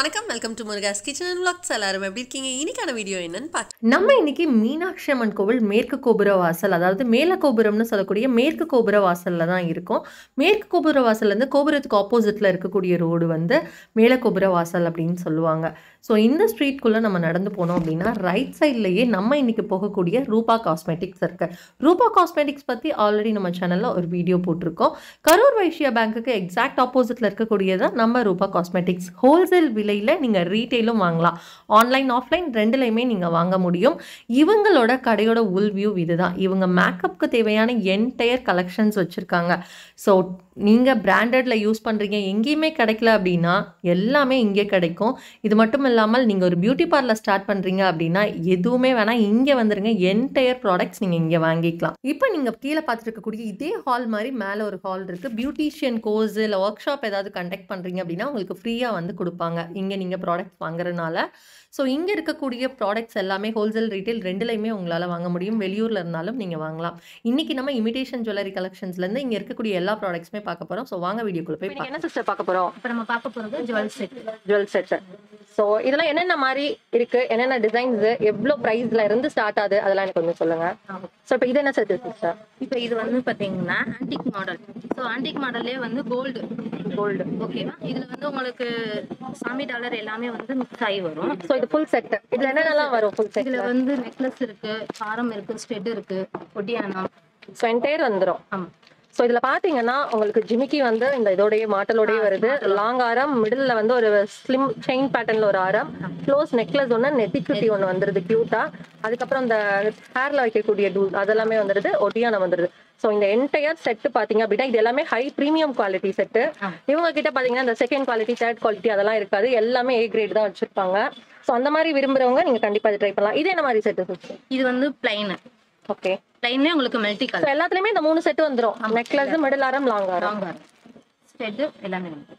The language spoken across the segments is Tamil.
வணக்கம் welcome to Murugas kitchen and vlogs எல்லாரும் எப்படி இருக்கீங்க இன்னைக்கான வீடியோ என்னன்னு பார்க்க நம்ம இன்னைக்கு மீனாட்சி அம்மன் கோவில் மேற்கு கோபுர வாசல் அதாவது மேல கோபுரம்னு சொல்லக்கூடிய மேற்கு கோபுர வாசல்ல தான் இருக்கும் மேற்கு கோபுர வாசல்லேருந்து கோபுரத்துக்கு ஆப்போசிட்ல இருக்கக்கூடிய ரோடு வந்து மேல கோபுர வாசல் அப்படின்னு சொல்லுவாங்க ஸோ இந்த ஸ்ட்ரீட்குள்ளே நம்ம நடந்து போனோம் அப்படின்னா ரைட் சைட்லேயே நம்ம இன்னைக்கு போகக்கூடிய ரூபா காஸ்மெட்டிக்ஸ் இருக்கு ரூபா காஸ்மெட்டிக்ஸ் பற்றி ஆல்ரெடி நம்ம சேனலில் ஒரு வீடியோ போட்டிருக்கோம் கரூர் வைஷ்யா பேங்க்குக்கு எக்ஸாக்ட் ஆப்போசிட்டில் இருக்கக்கூடியதான் நம்ம ரூபா காஸ்மெட்டிக்ஸ் ஹோல்சேல் விலையில் நீங்கள் ரீட்டெயிலும் வாங்கலாம் ஆன்லைன் ஆஃப்லைன் ரெண்டுலையுமே நீங்கள் வாங்க முடியும் இவங்களோட கடையோட உள் வியூ இதுதான் இவங்க மேக்கப்புக்கு தேவையான என்டையர் கலெக்ஷன்ஸ் வச்சுருக்காங்க ஸோ நீங்கள் பிராண்டடில் யூஸ் பண்ணுறீங்க எங்கேயுமே கிடைக்கல அப்படின்னா எல்லாமே இங்கே கிடைக்கும் இது மட்டும் இல்லாமல் நீங்கள் ஒரு பியூட்டி பார்லர் ஸ்டார்ட் பண்ணுறீங்க அப்படின்னா எதுவுமே வேணால் இங்கே வந்துருங்க என்டையர் ப்ராடக்ட்ஸ் நீங்கள் இங்கே வாங்கிக்கலாம் இப்போ நீங்கள் கீழே பார்த்துருக்கக்கூடிய இதே ஹால் மாதிரி மேலே ஒரு ஹால் இருக்குது பியூட்டிஷியன் கோர்ஸ் இல்லை ஒர்க் ஷாப் ஏதாவது கண்டக்ட் பண்ணுறீங்க அப்படின்னா உங்களுக்கு ஃப்ரீயாக வந்து கொடுப்பாங்க இங்கே நீங்கள் ப்ராடக்ட்ஸ் வாங்குறதுனால ஸோ இங்கே இருக்கக்கூடிய ப்ராடக்ட்ஸ் எல்லாமே ஹோல்சேல் ரீட்டைல் ரெண்டுலையுமே உங்களால் வாங்க முடியும் வெளியூரில் இருந்தாலும் நீங்கள் வாங்கலாம் இன்றைக்கி நம்ம இமிடேஷன் ஜுவல்லரி கலெக்ஷன்ஸ்லேருந்து இங்கே இருக்கக்கூடிய எல்லா ப்ராடக்ட்ஸுமே பார்க்க போகிறோம் ஸோ வாங்க வீடியோக்குள்ளே போய் இன்னைக்கு என்ன சிஸ்டர் பார்க்க போறோம் இப்போ நம்ம பார்க்க போகிறது jewel set jewel set so இதெல்லாம் என்னென்ன மாதிரி இருக்கு என்னென்ன டிசைன்ஸ் எவ்வளோ ப்ரைஸ்ல இருந்து ஸ்டார்ட் ஆகுது அதெல்லாம் எனக்கு கொஞ்சம் சொல்லுங்க ஸோ இப்போ இது என்ன செட் சிஸ்டர் இப்போ இது வந்து பார்த்தீங்கன்னா ஆன்டிக் மாடல் ஸோ ஆன்டிக் மாடல்லே வந்து கோல்டு கோல்டு ஓகேவா இதில் வந்து உங்களுக்கு சாமி டாலர் எல்லாமே வந்து மிக்ஸ் ஆகி வரும் ஸோ இது ஃபுல் செட் இதுல என்னென்னலாம் வரும் ஃபுல் செட் இதில் வந்து நெக்லஸ் இருக்கு ஹாரம் இருக்கு ஸ்டெட் இருக்கு ஒட்டியானம் ஸோ என்டையர் வந்துடும் ஆமாம் ஸோ இதுல பாத்தீங்கன்னா உங்களுக்கு ஜிமிக்கி வந்து இந்த இதோடய மாட்டலோடய வருது லாங் ஆரம் மிடில் வந்து ஒரு ஸ்லிம் செயின் பேட்டர்ன்ல ஒரு ஆரம் க்ளோஸ் நெக்லஸ் ஒன்று நெத்திச்சுட்டி ஒன்று வந்துருது கியூட்டா அதுக்கப்புறம் இந்த ஹேர்ல வைக்கக்கூடிய டூல் அதெல்லாமே வந்துருது ஒட்டியானம் வந்துருது ஸோ இந்த என்டையர் செட்டு பாத்தீங்க அப்படின்னா இது எல்லாமே ஹை ப்ரீமியம் குவாலிட்டி செட்டு இவங்க கிட்ட பாத்தீங்கன்னா இந்த செகண்ட் குவாலிட்டி தேர்ட் குவாலிட்டி அதெல்லாம் இருக்காது எல்லாமே ஏ கிரேட் தான் வச்சிருப்பாங்க ஸோ அந்த மாதிரி விரும்புறவங்க நீங்க கண்டிப்பா இது ட்ரை பண்ணலாம் இது என்ன மாதிரி செட்டு இது வந்து பிளைன் ஓகே பிளைன்லேயே உங்களுக்கு மெல்டி ஸோ கலர் எல்லாத்துலயுமே இந்த மூணு செட்டு வந்துரும் நெக்லஸ் மிடில் ஆரம் லாங் ஆரம் லாங் ஆரம் ஸ்டெட்டு எல்லாமே வந்து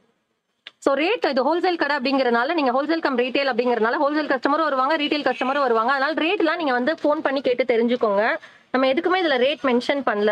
ஸோ ரேட் இது ஹோல்சேல் கடை அப்படிங்கறனால நீங்க ஹோல்சேல் கம் ரீட்டைல் அப்படிங்கறனால ஹோல்சேல் கஸ்டமரும் வருவாங்க ரீட்டைல் கஸ்டமரும் வருவாங்க அதனால ரேட்லாம் நீங்க வந்து ஃபோன் பண்ணி கேட்டு தெரிஞ்சுக்கோங்க நம்ம எதுக்குமே இதுல ரேட் மென்ஷன் பண்ணல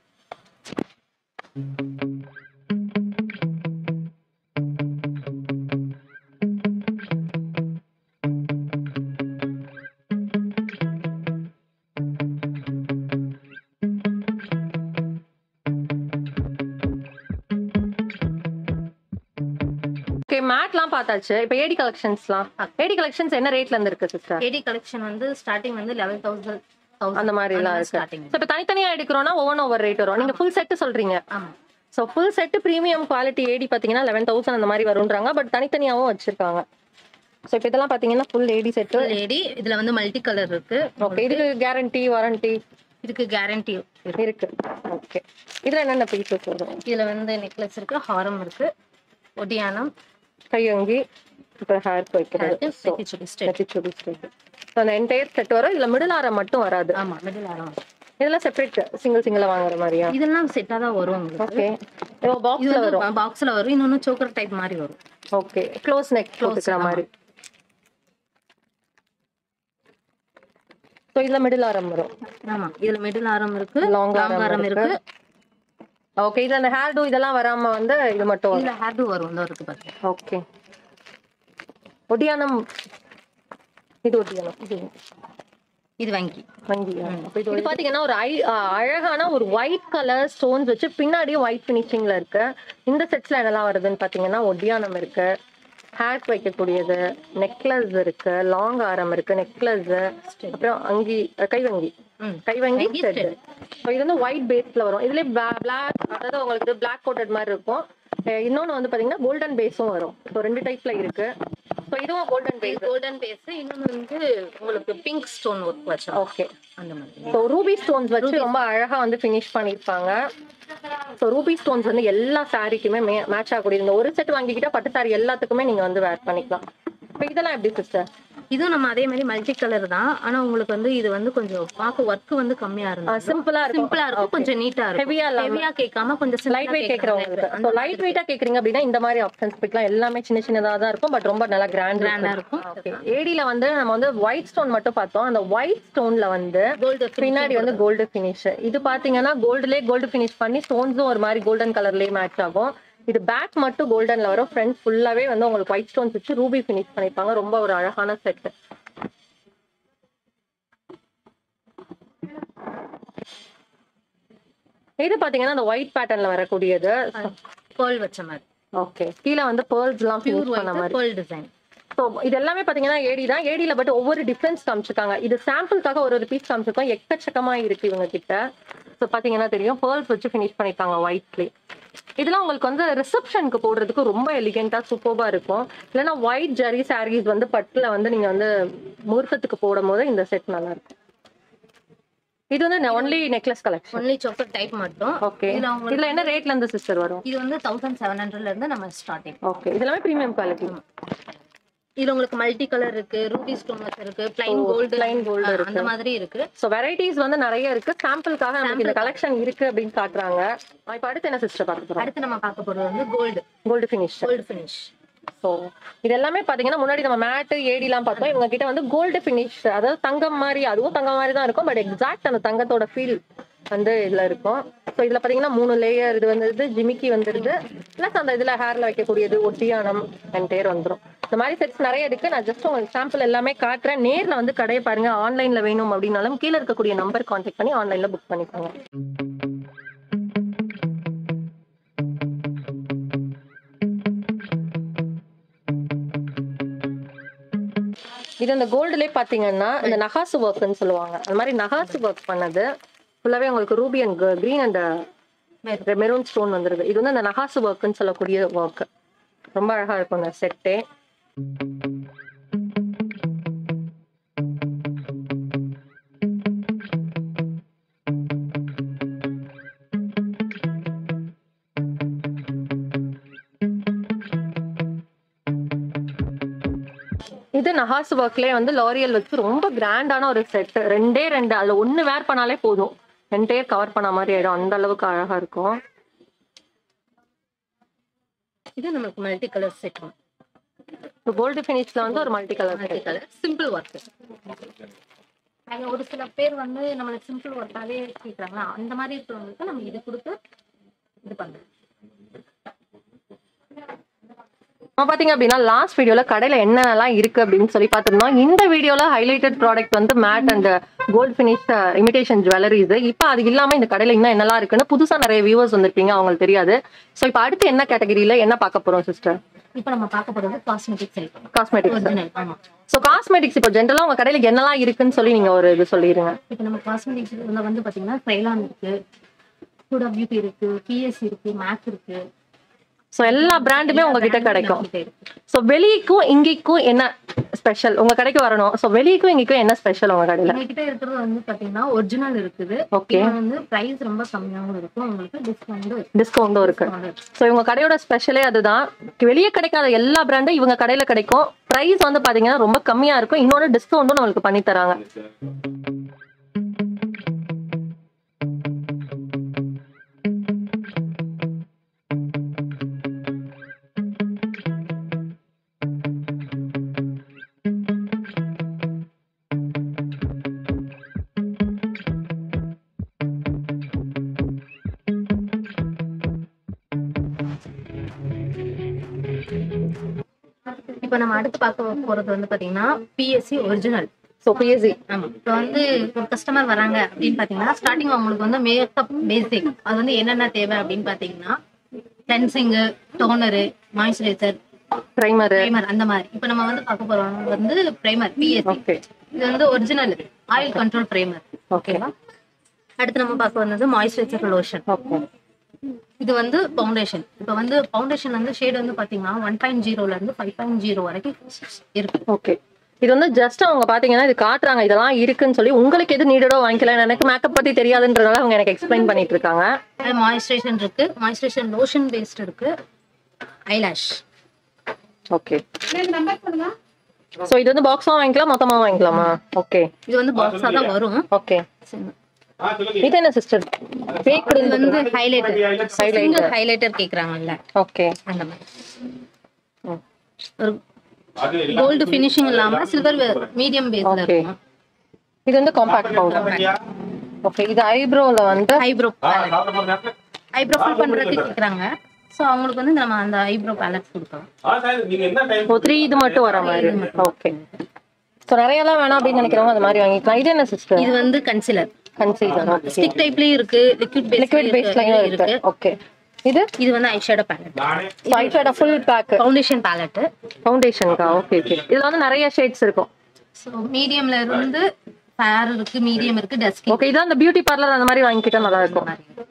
ஓகே மேட்லாம் பார்த்தாச்சு இப்போ ஏடி கலெக்ஷன்ஸ்லாம் ஏடி கலெக்ஷன்ஸ் என்ன ரேட்ல இருந்து இருக்கு சிஸ்டர் ஏடி கலெக்ஷன் வந்து ஸ்டார்டிங் வந்து லெவல் தௌசண்ட் தௌசண்ட் அந்த மாதிரி எல்லாம் இருக்கு ஸ்டார்டிங் ஸோ இப்போ தனித்தனியா எடுக்கிறோம்னா ஒவ்வொன்றும் ஒவ்வொரு ரேட் வரும் நீங்க ஃபுல் செட்டு சொல்றீங்க ஆமாம் so full set premium quality AD பார்த்தீங்கன்னா லெவன் தௌசண்ட் அந்த மாதிரி வரும்ன்றாங்க பட் தனித்தனியாகவும் வச்சிருக்காங்க ஸோ இப்போ இதெல்லாம் பார்த்தீங்கன்னா ஃபுல் ஏடி செட்டு லேடி இதுல வந்து மல்டி கலர் இருக்கு ஓகே இதுக்கு கேரண்டி வாரண்டி இதுக்கு கேரண்டி இருக்கு ஓகே இதில் என்னென்ன பீசஸ் வரும் இதுல வந்து நெக்லஸ் இருக்கு ஹாரம் இருக்கு ஒடியானம் கையங்கி அப்புறம் ஹேர்க்கு வைக்கிறது ஸோ நெத்திச்சுடி ஸ்டெட் ஸோ அந்த என்டையர் செட் வரும் இதில் மிடில் ஆரம் மட்டும் வராது ஆமா மிடில் ஆரம் இதெல்லாம் செப்பரேட் சிங்கிள் சிங்கிளாக வாங்குற மாதிரியா இதெல்லாம் செட்டா தான் வரும் உங்களுக்கு ஓகே ஓ இது பாக்ஸில் வரும் வந்து பாக்ஸ்ல வரும் இன்னொன்னு சோக்கர் டைப் மாதிரி வரும் ஓகே க்ளோஸ் நெக் க்ளோஸ்க்கிற மாதிரி ஸோ இதில் மிடில் ஆரம் வரும் ஆமா இதுல மிடில் ஆரம் இருக்கு லாங் லாங் ஆரம் இருக்கு ஓகே இதுல அந்த ஹேர் டூ இதெல்லாம் வராம வந்து இது மட்டும் வரும் இதுல ஹேர்டு வரும் இந்த இருக்கு பாருங்க ஓகே ஒடியானம் இது ஒடியானம் இது இது வங்கி வங்கி இது பாத்தீங்கன்னா ஒரு ஐ அழகான ஒரு ஒயிட் கலர் ஸ்டோன்ஸ் வச்சு பின்னாடியும் ஒயிட் ஃபினிஷிங்ல இருக்கு இந்த செட்ஸ்ல என்னெல்லாம் வருதுன்னு பாத்தீங்கன்னா ஒடியானம் இருக்கு ஹேர்க்கு வைக்கக்கூடியது நெக்லஸ் இருக்கு லாங் ஆரம் இருக்கு நெக்லஸ் அப்புறம் அங்கி அஹ் கைவங்கி ம். கைவங்கி வங்கி செட் இது வந்து ஒயிட் பேஸ்ல வரும் இதுல பிளாக் அதாவது உங்களுக்கு பிளாக் கோட்டட் மாதிரி இருக்கும் அஹ் இன்னொன்னு வந்து பாத்தீங்கன்னா கோல்டன் பேஸும் வரும் ஸோ ரெண்டு டைப்ல இருக்கு ஸோ இதுவும் கோல்டன் பேஸ் கோல்டன் பேஸ் இன்னொன்னு வந்து உங்களுக்கு பிங்க் ஸ்டோன் ஒர்க் வச்சோம் ஓகே அந்த மாதிரி ஸோ ரூபி ஸ்டோன்ஸ் வச்சு ரொம்ப அழகா வந்து ஃபினிஷ் பண்ணிருப்பாங்க ஸோ ரூபி ஸ்டோன்ஸ் வந்து எல்லா சாரிக்குமே மேட்ச் ஆகக்கூடிய இந்த ஒரு செட் வாங்கிக்கிட்டா பட்டு சாரி எல்லாத்துக்குமே நீங்க வந்து வேர் பண்ணிக்கலாம் இப்போ இதெல்லாம் எப்படி சிஸ்டர் இதுவும் நம்ம அதே மாதிரி மல்டி கலர் தான் ஆனா உங்களுக்கு வந்து இது வந்து கொஞ்சம் பார்க்க ஒர்க் வந்து கம்மியா இருந்துச்சு சிம்பிளா இருக்கும் சிம்பிளா இருக்கும் கொஞ்சம் நீட்டா இருக்கும் ஹெவியா இல்லாம ஹெவியா கேட்காம கொஞ்சம் லைட் வெயிட் கேட்கறவங்களுக்கு ஸோ லைட் வெயிட்டா கேக்குறீங்க அப்படின்னா இந்த மாதிரி ஆப்ஷன்ஸ் பிடிக்கலாம் எல்லாமே சின்ன சின்னதா தான் இருக்கும் பட் ரொம்ப நல்லா கிராண்ட் கிராண்டா இருக்கும் ஏடியில வந்து நம்ம வந்து ஒயிட் ஸ்டோன் மட்டும் பார்த்தோம் அந்த ஒயிட் ஸ்டோன்ல வந்து கோல்டு பின்னாடி வந்து கோல்டு ஃபினிஷ் இது பாத்தீங்கன்னா கோல்டுலயே கோல்டு ஃபினிஷ் பண்ணி ஸ்டோன்ஸும் ஒரு மாதிரி கோல்டன் கலர்லயே மேட்ச் ஆகும் இது பேக் மட்டும் கோல்டன்ல வரும் ஃப்ரண்ட் ஃபுல்லாவே வந்து உங்களுக்கு ஒயிட் ஸ்டோன்ஸ் வச்சு ரூபி ஃபினிஷ் பண்ணிருப்பாங்க ரொம்ப ஒரு அழகான செட் இது பாத்தீங்கன்னா அந்த ஒயிட் பேட்டர்ன்ல வரக்கூடியது பேர்ல் வச்ச மாதிரி ஓகே கீழே வந்து பேர்ல்ஸ் எல்லாம் பியூர் ஃபினிஷ் பண்ண ஒயிட் மாதிரி பேர்ல் டிசைன் ஸோ இது எல்லாமே பாத்தீங்கன்னா ஏடி தான் ஏடியில் பட் ஒவ்வொரு டிஃப்ரென்ஸ் காமிச்சிருக்காங்க இது சாம்பிளுக்காக ஒரு ஒரு பீஸ் காமிச்சிருக்கோம் எக்கச்சக்கமா இருக்கு இவங்க கிட்ட ஸோ பாத்தீங்கன்னா தெரியும் பேர்ல்ஸ் வச்சு ஃபினிஷ் பண்ணிருக்காங்க ஒயிட்லி இதெல்லாம் உங்களுக்கு வந்து ரிசப்ஷனுக்கு போடுறதுக்கு ரொம்ப எலிகென்ட்டா சூப்பர்பா இருக்கும் இல்லைன்னா ஒயிட் ஜரி சாரீஸ் வந்து பட்டுல வந்து நீங்க வந்து முகூர்த்தத்துக்கு போடும் போது இந்த செட் நல்லா இருக்கும் இது வந்து only necklace collection only choker type மட்டும் ஓகே இதுல உங்களுக்கு இதுல என்ன ரேட்ல இருந்து சிஸ்டர் வரும் இது வந்து தௌசண்ட் செவன் ஹண்ட்ரட்ல இருந்து நம்ம ஸ்டார்டிங் ஓகே இது எல்லாமே ப்ரீமியம் குவாலிட்டி இதுல உங்களுக்கு மல்டி கலர் இருக்கு ரூபி ஸ்டோன் இருக்கு பிளைன் கோல்டு plain gold இருக்கு. அந்த மாதிரி இருக்கு ஸோ வெரைட்டிஸ் வந்து நிறைய இருக்கு சாம்பிளுக்காக நமக்கு இந்த கலெக்ஷன் இருக்கு அப்படின்னு காட்டுறாங்க இப்போ அடுத்து என்ன சிஸ்டர் பார்க்க போறோம் அடுத்து நம்ம பார்க்க போறது வந்து gold gold finish gold finish so இது எல்லாமே பாத்தீங்கன்னா முன்னாடி நம்ம மேட்டு ஏடிலாம் பார்த்தோம் இவங்க கிட்ட வந்து கோல்டு ஃபினிஷ் அதாவது தங்கம் மாதிரி அதுவும் தங்கம் மாதிரி தான் இருக்கும் பட் எக்ஸாக்ட் அந்த தங்கத்தோட ஃபீல் வந்து இதுல இருக்கும் ஸோ இதுல பாத்தீங்கன்னா மூணு லேயர் இது வந்துருது ஜிமிக்கி வந்துருது ப்ளஸ் அந்த இதுல ஹேர்ல வைக்கக்கூடியது ஒட்டியானம் அண்ட் பேர் வந்துரும் இந்த மாதிரி செட்ஸ் நிறைய இருக்கு நான் ஜஸ்ட் உங்களுக்கு சாம்பிள் எல்லாமே காட்டுறேன் நேர்ல வந்து கடையை பாருங்க ஆன்லைன்ல வேணும் அப்படின்னாலும் கீழே இருக்கக்கூடிய நம்பர் கான்டாக்ட் பண்ணி ஆன்லைன்ல புக் பண்ணிக்கோங்க இது இந்த கோல்டுலேயே பார்த்தீங்கன்னா இந்த நகாசு ஒர்க்னு சொல்லுவாங்க அந்த மாதிரி நகாசு ஒர்க் பண்ணது ஃபுல்லாகவே உங்களுக்கு ruby and green and maroon stone வந்துருது இது வந்து அந்த நகாசு ஒர்க்னு சொல்லக்கூடிய ஒர்க் ரொம்ப அழகா இருக்கும் இந்த செட்டே இது நஹாஸ் ஒர்க்லேயே வந்து லாரியல் வச்சு ரொம்ப கிராண்டான ஒரு செட் ரெண்டே ரெண்டு அதுல ஒண்ணு வேர் பண்ணாலே போதும் ரெண்டே கவர் பண்ண மாதிரி ஆயிடும் அந்த அளவுக்கு அழகா இருக்கும் இது நமக்கு மல்டி கலர் செட் கோல்டு ஃபினிஷ்ல வந்து ஒரு multi colour multi colour simple work அது ஒரு சில பேர் வந்து நம்மளுக்கு சிம்பிள் ஒர்க்காவே கேட்குறாங்களா அந்த மாதிரி இருக்கிறவங்களுக்கு நம்ம இது கொடுத்து இது பண்ணுறோம் நம்ம பாத்தீங்க அப்படின்னா லாஸ்ட் வீடியோல கடையில என்னென்னலாம் இருக்கு அப்படின்னு சொல்லி பார்த்திருந்தோம் இந்த வீடியோல ஹைலைட்டட் ப்ராடக்ட் வந்து matte and gold finish imitation jewelleries இப்போ அது இல்லாம இந்த கடையில இன்னும் என்னெல்லாம் இருக்குன்னு புதுசா நிறைய வியூவர்ஸ் வந்திருப்பீங்க அவங்களுக்கு தெரியாது ஸோ இப்போ அடுத்து என்ன கேட்டகரியில என்ன பார்க்க போறோம் சிஸ்டர் இப்போ நம்ம பார்க்க போறது காஸ்மெட்டிக்ஸ் ஐட்டம் காஸ்மெட்டிக்ஸ் ஒரிஜினல் ஆமா ஸோ காஸ்மெட்டிக்ஸ் இப்போ ஜென்ரலா உங்க கடையில என்னெல்லாம் இருக்குன்னு சொல்லி நீங்க ஒரு இது சொல்லிடுங்க இப்போ நம்ம காஸ்மெட்டிக்ஸ் வந்து பாத்தீங்கன்னா க்ரைலான் இருக்கு ஹூடா பியூட்டி இருக்கு பிஎஸ் இருக்கு மேக் இருக்கு ஸோ எல்லா பிராண்டுமே உங்ககிட்ட கிடைக்கும் நம்மகிட்ட இருக்கு. ஸோ வெளிக்கும் இங்கேக்கும் என்ன ஸ்பெஷல் உங்க கடைக்கு வரணும் ஸோ வெளிக்கும் இங்கேக்கும் என்ன ஸ்பெஷல் உங்க கடையில எங்க கிட்ட இருக்கிறது வந்து பாத்தீங்கன்னா ஒரிஜினல் இருக்குது ஓகே இது வந்து பிரைஸ் ரொம்ப கம்மியாகவும் இருக்கும் உங்களுக்கு டிஸ்கவுண்ட் டிஸ்கவுண்டும் இருக்கு ஸோ இவங்க கடையோட ஸ்பெஷலே அதுதான் வெளியே கிடைக்காத எல்லா பிராண்டும் இவங்க கடையில கிடைக்கும் ப்ரைஸ் வந்து பாத்தீங்கன்னா ரொம்ப கம்மியா இருக்கும் இன்னொரு டிஸ்கவுண்டும் நம்மளுக்கு பண்ணி தராங்க இப்போ நம்ம அடுத்து பார்க்க போறது வந்து பாத்தீங்கன்னா பிஎஸ்சி ஒரிஜினல் ஸோ பிஎஸ்சி ஆமா இப்போ வந்து ஒரு கஸ்டமர் வராங்க அப்படின்னு பாத்தீங்கன்னா ஸ்டார்டிங் அவங்களுக்கு வந்து மேக்கப் பேசிக் அது வந்து என்னென்ன தேவை அப்படின்னு பாத்தீங்கன்னா cleansing toner moisturiser primer primer அந்த மாதிரி இப்போ நம்ம வந்து பார்க்க போறோம் வந்து பிரைமர் பிஎஸ்சி ஓகே இது வந்து original oil control primer okay அடுத்து நம்ம பார்க்க வந்தது மாய்ஸ்சரைசர் லோஷன் ஓகே இது வந்து ஃபவுண்டேஷன் இப்போ வந்து ஃபவுண்டேஷன் வந்து ஷேட் வந்து பாத்தீங்கன்னா ஒன் பாயிண்ட் ஜீரோல இருந்து ஃபைவ் பாயிண்ட் ஜீரோ வரைக்கும் இருக்கு ஓகே இது வந்து ஜஸ்ட் அவங்க பாத்தீங்கன்னா இது காட்டுறாங்க இதெல்லாம் இருக்குன்னு சொல்லி உங்களுக்கு எது நீடடோ வாங்கிக்கலாம் எனக்கு மேக்கப் பத்தி தெரியாதுன்றதால அவங்க எனக்கு எக்ஸ்பிளைன் பண்ணிட்டு இருக்காங்க அது மாய்ஸ்சரைசேஷன் இருக்கு மாய்ஸ்சரைசேஷன் லோஷன் பேஸ்ட் இருக்கு ஐலாஷ் ஓகே ஸோ இது வந்து பாக்ஸா வாங்கிக்கலாம் மொத்தமா வாங்கிக்கலாமா ஓகே இது வந்து பாக்ஸா தான் வரும் ஓகே இது என்ன சிஸ்டர் ஃபேக் இது வந்து ஹைலைட்டர் சிங்கிள் ஹைலைட்டர் கேக்குறாங்கல்ல ஓகே அந்த மாதிரி ஒரு கோல்டு ஃபினிஷிங் இல்லாம சில்வர் மீடியம் பேஸ்ல ஓகே இருக்கும் இது வந்து காம்பாக்ட் பவுடர் ஓகே இது ஐப்ரோல வந்து ஐப்ரோ ஐப்ரோ ஃபில் பண்றதுக்கு கேக்குறாங்க ஸோ அவங்களுக்கு வந்து நம்ம அந்த ஐப்ரோ பேலட் கொடுக்கலாம் ஓ த்ரீ இது மட்டும் வர மாதிரி ஓகே ஸோ நிறையலாம் வேணாம் அப்படின்னு நினைக்கிறவங்க அந்த மாதிரி வாங்கிக்கலாம் இது என்ன சிஸ்டர் இது வந்து கன்சிலர் கன்சீலர் ஓகே ஸ்டிக் டைப்லயும் இருக்கு லிக்விட் லிக்விட் பேஸ்லயும் இருக்கு ஓகே இது இது வந்து eyeshadow palette eyeshadow full pack foundation palette ஃபவுண்டேஷனுக்கா ஓகே ஓகே இதுல வந்து நிறைய ஷேட்ஸ் இருக்கும் ஸோ மீடியம்ல இருந்து ஃபேர் இருக்கு மீடியம் இருக்கு டஸ்கி ஓகே இதான் அந்த பியூட்டி பார்லர் அந்த மாதிரி வாங்கிக்கிட்டா நல்லா இருக்கும்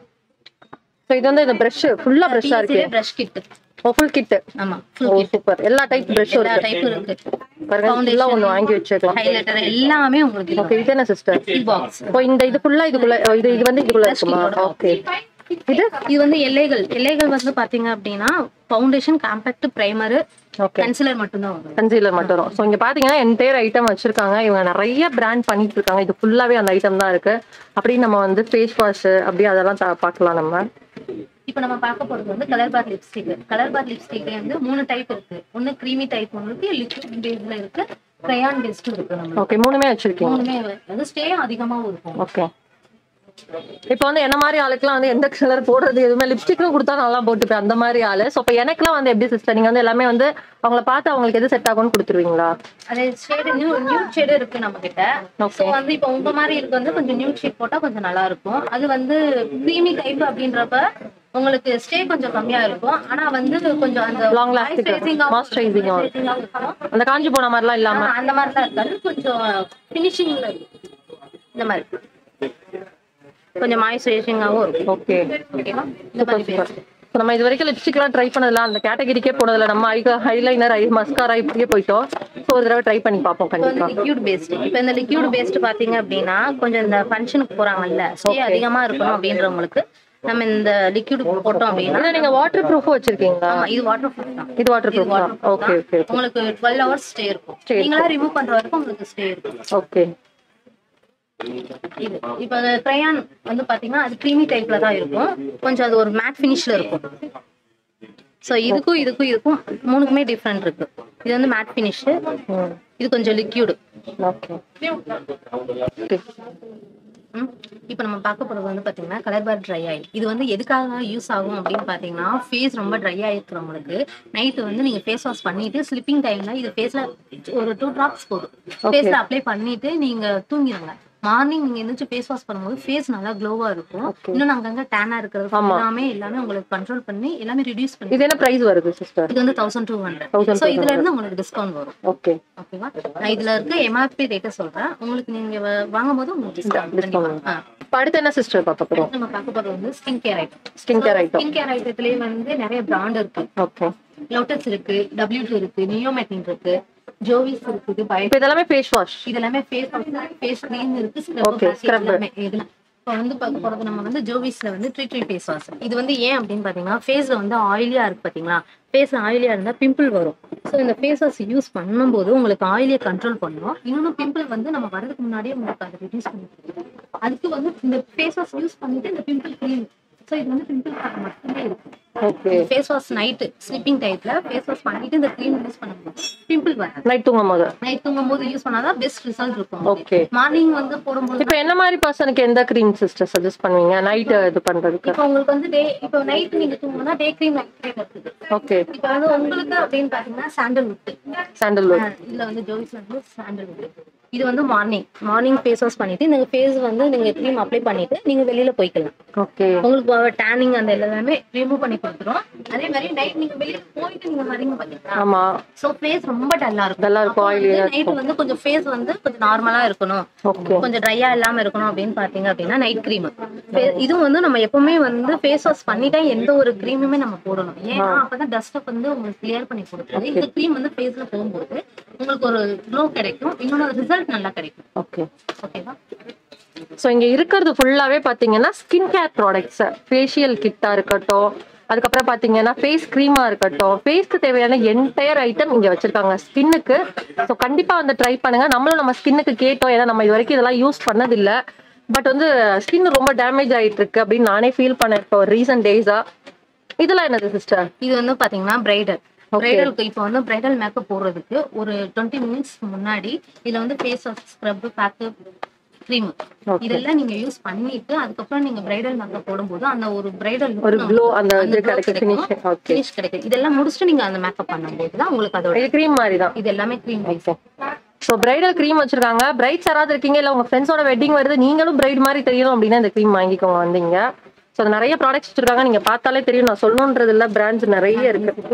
ஸோ இது வந்து இந்த ப்ரஷ் ஃபுல்லா ப்ரஷ்ஷா இருக்கு பிரஷ் கிட் ஓ ஃபுல் கிட் ஆமா ஓ ஃபுல் கிட் சூப்பர் எல்லா டைப் ப்ரஷ்ஷும் எல்லா இருக்கு டைப்பும் இருக்கு பாருங்க ஃபுல்லா ஒன்னு வாங்கி வச்சுக்கலாம் ஹைலைட்டர் எல்லாமே உங்களுக்கு ஓகே இது என்ன சிஸ்டர் பாக்ஸ் ஓ இந்த இது ஃபுல்லா இதுக்குள்ள ஓ, இது இது வந்து இதுக்குள்ள இருக்குமா ஓகே இது இது வந்து எல்லைகள் எல்லைகள் வந்து பாத்தீங்க அப்படின்னா foundation compact primer okay concealer மட்டும்தான் வரும் கன்சீலர் மட்டும் வரும் ஸோ இங்க பாத்தீங்கன்னா என்டையர் ஐட்டம் வச்சிருக்காங்க இவங்க நிறைய பிராண்ட் பண்ணிட்டு இருக்காங்க இது ஃபுல்லாவே அந்த ஐட்டம் தான் இருக்கு அப்படி நம்ம வந்து ஃபேஸ் வாஷ் அப்படி அதெல்லாம் தா- பார்க்கலாம் நம்ம இப்போ நம்ம பார்க்க போறது வந்து colour bar lipstick colour bar லிப்ஸ்டிக்ல வந்து மூணு டைப் இருக்கு ஒன்னு க்ரீமி டைப் ஒன்று இருக்கு லிக்விட் பேஸ்ல இருக்கு க்ரையான் பேஸ்டும் இருக்கு நம்ம ஓகே மூணுமே வச்சிருக்கீங்க மூணுமே வந்து ஸ்டே அதிகமாவும் இருக்கும் ஓகே இப்போ வந்து என்ன மாதிரி ஆளுக்குலாம் வந்து எந்த கலர் போடுறது எதுவுமே லிப்ஸ்டிக்கும் கொடுத்தா நல்லா போட்டுப்பேன் அந்த மாதிரி ஆளு ஸோ இப்போ எனக்குலாம் வந்து எப்படி சிஸ்டர் நீங்க வந்து எல்லாமே வந்து அவங்கள பார்த்து அவங்களுக்கு எது செட் ஆகும்னு கொடுத்துருவீங்களா அது ஷேடு நியூ நியூட் ஷேடு இருக்கு நம்ம கிட்ட ஸோ வந்து இப்போ உங்க மாதிரி இருக்கு வந்து கொஞ்சம் நியூட் ஷேட் போட்டா கொஞ்சம் நல்லா இருக்கும் அது வந்து க்ரீமி டைப் அப்படின்றப்ப உங்களுக்கு ஸ்டே கொஞ்சம் கம்மியா இருக்கும் ஆனா வந்து கொஞ்சம் அந்த Long lasting moisturizing ஆவும் moisturizing ஆவும் moisturizing ஆவும் இருக்கும். அந்த காஞ்சி போன மாதிரிலாம் இல்லாம ஆனா, அந்த மாதிரிலாம் இருக்காது கொஞ்சம் ஃபினிஷிங்ல இருக்கும் இந்த மாதிரி கொஞ்சம் மாய்ஸ்சரைசிங்காகவும் இருக்கும் ஓகே ஓகேவா இந்த மாதிரி பேஸ் இப்போ நம்ம இது வரைக்கும் லிப்ஸ்டிக்லாம் ட்ரை பண்ணதில்ல அந்த கேட்டகரிக்கே போனதில்ல நம்ம ஐ ஹைலைனர் ஐ மஸ்காரா இப்படியே போயிட்டோம் ஸோ ஒரு தடவை ட்ரை பண்ணி பார்ப்போம் இப்போ வந்து கண்டிப்பா லிக்யூட் பேஸ்ட் இப்போ இந்த லிக்யூட் பேஸ்ட் பாத்தீங்க அப்படின்னா கொஞ்சம் இந்த ஃபங்க்ஷனுக்கு போறாங்கல்ல ஸ்டே அதிகமா இருக்கணும் அப்படின்றவங்களுக்கு நம்ம இந்த லிக்யூட் போட்டோம் அப்படின்னா இதை நீங்க வாட்டர் ப்ரூஃப் வச்சிருக்கீங்களா ஆமா, இது வாட்டர் ப்ரூஃப் தான் இது வாட்டர் ப்ரூஃப் தான் ஓகே ஓகே உங்களுக்கு டுவெல் ஹவர்ஸ் ஸ்டே இருக்கும் நீங்களா ரிமூவ் பண்ற வரைக்கும் உங்களுக்கு ஸ்டே இருக்கும் ஓகே இது இப்போ அந்த க்ரையான் வந்து பாத்தீங்கன்னா அது க்ரீமி டைப்ல தான் இருக்கும் கொஞ்சம் அது ஒரு மேட் ஃபினிஷ்ல இருக்கும் ஸோ இதுக்கும் இதுக்கும் இதுக்கும் மூணுக்குமே டிஃப்ரெண்ட் இருக்கு இது வந்து மேட் ஃபினிஷ் இது கொஞ்சம் லிக்யூடு ஓகே இப்போ நம்ம பார்க்க போறது வந்து பாத்தீங்கன்னா கலர் பார் ட்ரை ஆயில் இது வந்து எதுக்காக யூஸ் ஆகும் அப்படின்னு பாத்தீங்கன்னா ஃபேஸ் ரொம்ப ட்ரை ஆயிருக்கிறவங்களுக்கு நைட்டு வந்து நீங்க ஃபேஸ் வாஷ் பண்ணிட்டு ஸ்லிப்பிங் டைம்ல இது ஃபேஸ்ல ஒரு டூ ட்ராப்ஸ் போதும் ஃபேஸ்ல அப்ளை பண்ணிட்டு நீங்க தூங்கிடுங்க மார்னிங் நீங்க எந்திரிச்சு ஃபேஸ் வாஷ் பண்ணும்போது ஃபேஸ் நல்லா க்ளோவா இருக்கும் இன்னும் அங்கங்க டேனா இருக்கிறது எல்லாமே எல்லாமே உங்களுக்கு கண்ட்ரோல் பண்ணி எல்லாமே ரிடியூஸ் பண்ணி இது என்ன பிரைஸ் வருது சிஸ்டர் இது வந்து தௌசண்ட் டூ ஹண்ட்ரட் 1200 ஸோ இதுல இருந்து உங்களுக்கு டிஸ்கவுண்ட் வரும் ஓகே ஓகேவா நான் இதுல இருக்க எம்ஆர்பி ரேட்டை சொல்றேன் உங்களுக்கு நீங்க வ- வாங்கும்போது உங்களுக்கு டிஸ்கவுண்ட் கண்டிப்பா ஆ. இப்போ அடுத்து என்ன சிஸ்டர் பார்க்க போறோம் நம்ம பார்க்க போறது வந்து skin care item skin care item skin care ஐட்டத்திலேயே வந்து நிறைய பிராண்ட் இருக்கு ஓகே லோட்டஸ் இருக்கு டபிள்யூ டூ இருக்கு நியோமெட்டின் இருக்கு ஜோவிஸ் இருக்குது பயோ இப்போ இதெல்லாமே ஃபேஸ் வாஷ் இது எல்லாமே ஃபேஸ் ஃபேஸ் க்ரீம் இருக்கு Okay, ஸ்க்ரப் scrub. எல்லாமே இதெல்லாம் இப்போ வந்து பார்க்க போறது நம்ம வந்து ஜோவிஸ்ல வந்து ட்ரீ ட்ரீ ஃபேஸ் வாஷ் இது வந்து ஏன் அப்படின்னு பாத்தீங்கன்னா ஃபேஸ்ல வந்து ஆயிலியா இருக்கு பாத்தீங்களா ஃபேஸ்ல ஆயிலியா இருந்தா பிம்பிள் வரும் ஸோ இந்த ஃபேஸ் வாஷ் யூஸ் பண்ணும்போது உங்களுக்கு ஆயிலியை கண்ட்ரோல் பண்ணும் இன்னொன்று பிம்பிள் வந்து நம்ம வரதுக்கு முன்னாடியே உங்களுக்கு அதை ரிடியூஸ் பண்ணி கொடுக்கும். அதுக்கு வந்து இந்த ஃபேஸ் வாஷ் யூஸ் பண்ணிட்டு இந்த பிம்பிள் க்ரீம் ஸோ இது வந்து பிம்பிள் மட்டுமே இருக்கும் okay face wash night sleeping டைப்ல ஃபேஸ் வாஷ் பண்ணிட்டு இந்த க்ரீம் யூஸ் பண்ணும்போது பிம்பிள் வராது நைட் தூங்கும் போது நைட் தூங்கும் போது யூஸ் பண்ணாதான் பெஸ்ட் ரிசல்ட் இருக்கும் ஓகே மார்னிங் வந்து போடும்போது இப்போ என்ன மாதிரி பர்சனுக்கு எந்த க்ரீம் சிஸ்டர் சஜஸ்ட் பண்ணுவீங்க நைட் இது பண்றதுக்கு இப்போ உங்களுக்கு வந்து டே இப்போ நைட் நீங்க தூங்கணும்னா டே க்ரீம் நைட் க்ரீம் இருக்குது ஓகே இப்போ வந்து உங்களுக்கு அப்படின்னு பாத்தீங்கன்னா சாண்டல்வுட் சாண்டல்வுட் இதுல வந்து ஜோய்ஸ்ல வந்து சாண்டல்வுட் இது வந்து மார்னிங் மார்னிங் ஃபேஸ் வாஷ் பண்ணிட்டு இந்த ஃபேஸ் வந்து நீங்க க்ரீம் அப்ளை பண்ணிட்டு நீங்க வெளியில போய்க்கலாம் ஓகே உங்களுக்கு டேனிங் அந்த எல்லாமே ரிமூவ் பண்ணி கொடுத்துரும் அதே மாதிரி நைட் நீங்க வெளியில போயிட்டு நீங்க வரீங்க பாத்தீங்களா ஆமா சோ ஃபேஸ் ரொம்ப டல்லா இருக்கும் நல்லா இருக்கும் ஆயிலி நைட் வந்து கொஞ்சம் ஃபேஸ் வந்து கொஞ்சம் நார்மலா இருக்கணும் ஓகே கொஞ்சம் ட்ரையா இல்லாம இருக்கணும் அப்படின்னு பாத்தீங்க அப்படின்னா நைட் க்ரீம் இதுவும் வந்து நம்ம எப்பவுமே வந்து ஃபேஸ் வாஷ் பண்ணிட்டா எந்த ஒரு க்ரீமுமே நம்ம போடணும் ஏன்னா அப்பதான் டஸ்ட் வந்து உங்களுக்கு கிளியர் பண்ணி கொடுக்குது இந்த க்ரீம் வந்து ஃபேஸ்ல போகும்போது உங்களுக்கு ஒரு க்ளோ கிடைக்கும் இன்னொன்று ரிசல்ட் நல்லா கிடைக்கும் ஓகே ஓகேவா ஸோ இங்க இருக்கிறது ஃபுல்லாவே பாத்தீங்கன்னா ஸ்கின் கேர் ப்ராடக்ட்ஸ் ஃபேஷியல் கிட்டா இருக்கட்டும் அதுக்கப்புறம் பாத்தீங்கன்னா ஃபேஸ் க்ரீமா இருக்கட்டும் ஃபேஸ்க்கு தேவையான என்டையர் ஐட்டம் இங்க வச்சிருக்காங்க ஸ்கின்னுக்கு ஸோ கண்டிப்பா வந்து ட்ரை பண்ணுங்க நம்மளும் நம்ம ஸ்கின்னுக்கு கேட்டோம் ஏன்னா நம்ம இது வரைக்கும் இதெல்லாம் யூஸ் பண்ணதில்ல பட் வந்து ஸ்கின் ரொம்ப டேமேஜ் ஆயிட்டு இருக்கு அப்படின்னு நானே ஃபீல் பண்ணேன் இப்போ ரீசன்ட் டேஸா இதெல்லாம் என்னது சிஸ்டர் இது வந்து பாத்தீங்கன்னா பிரைடல் பிரைடலுக்கு இப்போ வந்து பிரைடல் மேக்கப் போடுறதுக்கு ஒரு டுவெண்ட்டி மினிட்ஸ் முன்னாடி இதுல வந்து face scrub pack cream Okay. இதெல்லாம் நீங்க யூஸ் பண்ணிட்டு அதுக்கப்புறம் நீங்க பிரைடல் மேக்கப் போடும்போது அந்த ஒரு பிரைடல் ஒரு glow அந்த இது கிடைக்கும், finishing. Okay. ஃபினிஷ் கிடைக்கும் இதெல்லாம் முடிச்சுட்டு நீங்க அந்த மேக்கப் பண்ணும்போது தான் உங்களுக்கு அதோட இது க்ரீம் மாதிரி தான் இது எல்லாமே க்ரீம் ஸோ பிரைடல் க்ரீம் வச்சிருக்காங்க பிரைட்ஸ் யாராவது இருக்கீங்க இல்லை உங்க ஃப்ரெண்ட்ஸோட வெட்டிங் வருது நீங்களும் பிரைட் மாதிரி தெரியணும் அப்படின்னா இந்த க்ரீம் வாங்கிக்கோங்க வந்தீங்க ஸோ நிறைய ப்ராடக்ட்ஸ் வச்சிருக்காங்க நீங்க பார்த்தாலே தெரியும் நான் சொல்லணுன்றது இல்லை பிராண்ட்ஸ் நிறைய இருக்கு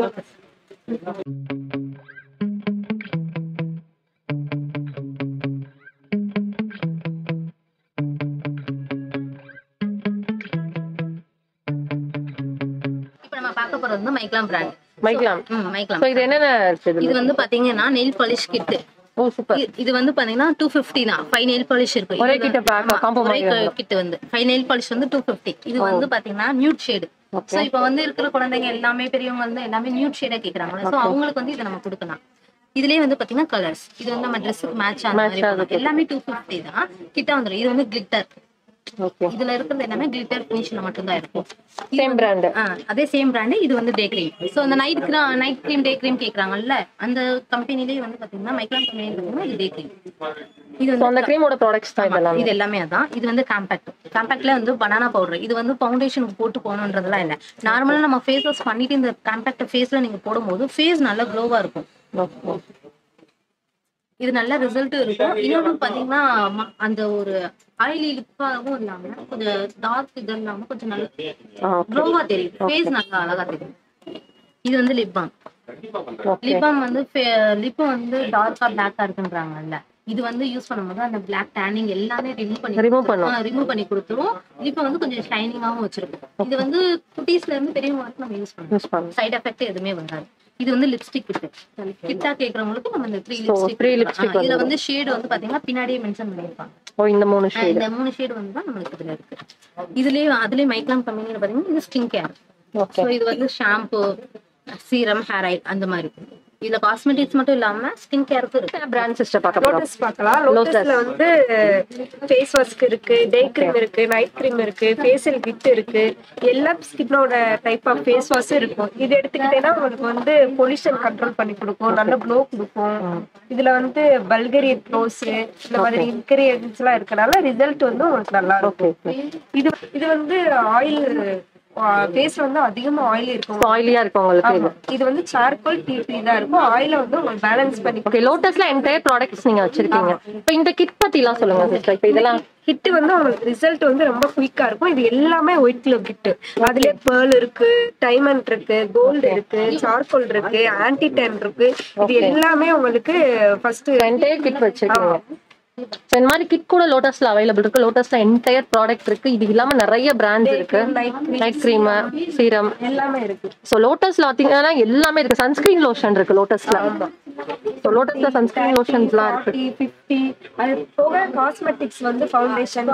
இப்போ நம்ம பார்க்க போறது வந்து மைக்லாம் பிராண்ட் மைக்கலாம் ம் மைக்லாம் ஸோ இது என்னென்ன இருக்குது இது வந்து பாத்தீங்கன்னா நெயில் பாலிஷ் கிட் ஓ சூப்பர் இது வந்து பாத்தீங்கன்னா டூ ஃபிஃப்டி தான் ஃபைவ் நெயில் பாலிஷ் இருக்கு ஒரே இது கிட்ட வந்து- pack, ஆமா, combo ஒரே மாதிரி வந்துரும். கிட் வந்து ஃபைவ் நெயில் பாலிஷ் வந்து டூ ஃபிஃப்டி இது வந்து பாத்தீங்கன்னா நியூட் ஷேடு சோ இப்போ வந்து இருக்கிற குழந்தைங்க எல்லாமே பெரியவங்க வந்து எல்லாமே நியூட் ஷேடா கேக்குறாங்க சோ அவங்களுக்கு வந்து இதை நம்ம கொடுக்கலாம் இதுலயே வந்து பாத்தீங்கன்னா கலர்ஸ் இது வந்து நம்ம ட்ரெஸ்ஸுக்கு மேட்ச் ஆன மாதிரி போடலாம். எல்லாமே டூ ஃபிஃப்டி தான் கிட்ட வந்துரும் இது வந்து கிளிட்டர் ஓகே இதுல இருக்கிறது எல்லாமே கிளிட்டர் ஃபினிஷ்ல மட்டும் தான் இருக்கும் இது சேம் பிராண்டு ஆ, அதே சேம் பிராண்டு இது வந்து டே க்ரீம் ஸோ அந்த night cream night cream day cream கேக்குறாங்கல்ல அந்த கம்பெனிலேயே வந்து பாத்தீங்கன்னா மைக்ரான் கம்பெனி பார்த்தீங்கன்னா இது டே க்ரீம் இது ஸோ வந்து அந்த க்ரீமோட ப்ராடக்ட்ஸ் தான் இதெல்லாம் இது எல்லாமே அதான் இது வந்து காம்பாக்ட் காம்பாக்ட்ல வந்து பனானா பவுடர் இது வந்து ஃபவுண்டேஷனுக்கு போட்டு போகணுன்றதுலாம் இல்லை நார்மலா நம்ம ஃபேஸ் வாஷ் பண்ணிட்டு இந்த காம்பாக்ட் ஃபேஸ்ல நீங்க போடும்போது ஃபேஸ் நல்லா க்ளோவா இருக்கும் இது நல்ல ரிசல்ட் இருக்கும் இன்னொன்று பாத்தீங்கன்னா ம- அந்த ஒரு ஆயிலி லுக்காகவும் இல்லாம கொஞ்சம் டார்க் இது இல்லாம கொஞ்சம் நல்ல க்ளோவா தெரியும் ஃபேஸ் நல்லா அழகா தெரியும் இது வந்து லிப் பாம் லிப் பாம் வந்து லிப் வந்து டார்க்கா பிளாக்கா இருக்குன்றாங்கல்ல இது வந்து யூஸ் பண்ணும்போது அந்த பிளாக் டேனிங் எல்லாமே ரிமூவ் பண்ணி Remove பண்ணும். ரிமூவ் பண்ணி கொடுத்துரும் லிப் வந்து கொஞ்சம் ஷைனிங்காவும் வச்சிருக்கும் இது வந்து குட்டீஸ்ல இருந்து பெரியவங்க வரைக்கும் நம்ம யூஸ் பண்ணலாம் யூஸ் பண்ணலாம் சைடு எஃபெக்ட் எதுவுமே வராது இது வந்து லிப்ஸ்டிக் கிட்டு கிட்டா கேக்குறவங்களுக்கு நம்ம இந்த three So, three lipstick lipstick இதுல வந்து ஷேடு வந்து பாத்தீங்கன்னா பின்னாடியே மென்ஷன் பண்ணிருப்பாங்க ஓ இந்த மூணு ஆஹ் ஷேட் இந்த மூணு ஷேடு வந்து தான் நம்மளுக்கு இதுல இருக்கு இதுலயே அதுலயே மைக்லாம் கம்பெனில பாத்தீங்கன்னா இது ஸ்கின் கேர் ஓகே ஸோ இது வந்து ஷாம்பு சீரம் ஹேர் ஆயில் அந்த மாதிரி இதுல காஸ்மெட்டிக்ஸ் மட்டும் இல்லாம ஸ்கின் கேருக்கும் இருக்கு பிராண்ட் சிஸ்டர் பார்க்க போறோம் லோட்டஸ் பார்க்கலாம் லோட்டஸ்ல வந்து ஃபேஸ் வாஷ்க்கு இருக்கு டே க்ரீம் இருக்கு நைட் க்ரீம் இருக்கு ஃபேஷியல் கிட் இருக்கு எல்லா ஸ்கின்னோட டைப் ஆஃப் ஃபேஸ் வாஷ் இருக்கும் இது எடுத்துக்கிட்டேன்னா உங்களுக்கு வந்து பொல்யூஷன் கண்ட்ரோல் பண்ணி கொடுக்கும் நல்ல க்ளோ கொடுக்கும் இதுல வந்து பல்கரி ரோஸ் இந்த மாதிரி இன்கிரியன்ஸ் எல்லாம் இருக்கனால ரிசல்ட் வந்து உங்களுக்கு நல்லா இருக்கும் இது இது வந்து ஆயில் ஃபேஸ் வந்து அதிகமா ஆயில் இருக்கும் ஆயிலியா இருக்கு உங்களுக்கு இது ஆமா. இது வந்து சார்கோல் டிபி தான் இருக்கும் ஆயில வந்து உங்களுக்கு பேலன்ஸ் பண்ணி ஓகே லோட்டஸ்ல என்டையர் ப்ராடக்ட்ஸ் நீங்க வச்சிருக்கீங்க இப்போ இந்த கிட் பத்திலாம் சொல்லுங்க சிஸ்டர் இப்போ இதெல்லாம் ஹிட் வந்து உங்களுக்கு ரிசல்ட் வந்து ரொம்ப குயிக்கா இருக்கும் இது எல்லாமே ஒயிட் கிலோ கிட் அதுலயே பேர்ல் இருக்கு டைமண்ட் இருக்கு கோல்டு இருக்கு சார்கோல் இருக்கு ஆன்டி டென் இருக்கு இது எல்லாமே உங்களுக்கு ஃபர்ஸ்ட் என்டையர் கிட் வச்சிருக்கீங்க So, இந்த மாதிரி கிட் கூட லோட்டஸ்ல அவைலபிள் இருக்கு லோட்டஸ்ல என்டையர் ப்ராடக்ட் இருக்கு இது இல்லாம நிறைய பிராண்ட்ஸ் இருக்கு நைட் க்ரீம் சீரம் எல்லாமே இருக்கு ஸோ லோட்டஸ்ல பாத்தீங்கன்னா எல்லாமே இருக்கு சன்ஸ்கிரீன் லோஷன் இருக்கு லோட்டஸ்ல ஸோ லோட்டஸ்ல சன்ஸ்கிரீன் லோஷன்ஸ்லாம் இருக்கு ஃபார்ட்டி ஃபிஃப்டி அது போக காஸ்மெட்டிக்ஸ் வந்து ஃபவுண்டேஷன்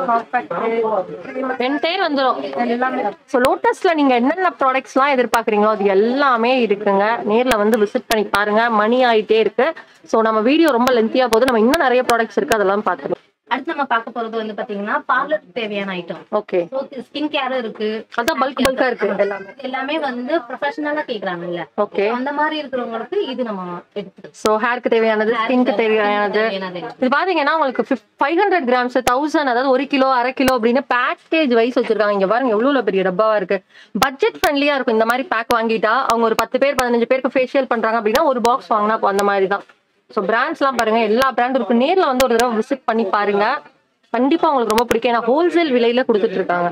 காம்பேக்ட் என்டையர் வந்துடும் எல்லாமே ஸோ லோட்டஸ்ல நீங்க என்னென்ன ப்ராடக்ட்ஸ்லாம் எதிர்பார்க்குறீங்களோ அது எல்லாமே இருக்குங்க நேர்ல வந்து விசிட் பண்ணி பாருங்க மணி ஆயிட்டே இருக்கு ஸோ நம்ம வீடியோ ரொம்ப லென்த்தியா போகுது நம்ம இன்னும் நிறைய ப்ராடக்ட்ஸ் இருக்கு அதெல்லாம் பார்த்துக்கலாம் அடுத்து நம்ம பார்க்க போறது வந்து பாத்தீங்கன்னா பார்லருக்கு தேவையான ஐட்டம் ஓகே ஸ்கின் கேரும் இருக்கு அதான் பல்க் பல்கா இருக்கு எல்லாமே எல்லாமே வந்து ப்ரொஃபஷனலா கேக்குறாங்கல்ல ஓகே அந்த மாதிரி இருக்கிறவங்களுக்கு இது நம்ம எடுத்துக்கலாம் ஸோ ஹேருக்கு தேவையானது ஸ்கின்க்கு தேவையானது தேவையானது. இது பாத்தீங்கன்னா உங்களுக்கு ஃபைவ் ஹண்ட்ரட் கிராம்ஸ் தௌசண்ட் அதாவது ஒரு கிலோ அரை கிலோ அப்படின்னு பேக்கேஜ் வைஸ் வச்சிருக்காங்க இங்க பாருங்க எவ்வளவு பெரிய டப்பாவா இருக்கு பட்ஜெட் ஃப்ரெண்ட்லியா இருக்கும் இந்த மாதிரி பேக் வாங்கிட்டா அவங்க ஒரு பத்து பேர் பதினஞ்சு பேருக்கு ஃபேஷியல் பண்றாங்க அப்படின்னா ஒரு பாக்ஸ் வாங்கினா அப்போ அந்த மாதிரி தான் ஸோ பிராண்ட்ஸ்லாம் பாருங்க எல்லா பிராண்டும் இருக்கு நேர்ல வந்து ஒரு தடவை விசிட் பண்ணி பாருங்க கண்டிப்பா உங்களுக்கு ரொம்ப பிடிக்கும் ஏன்னா ஹோல்சேல் விலையில கொடுத்துட்டு இருக்காங்க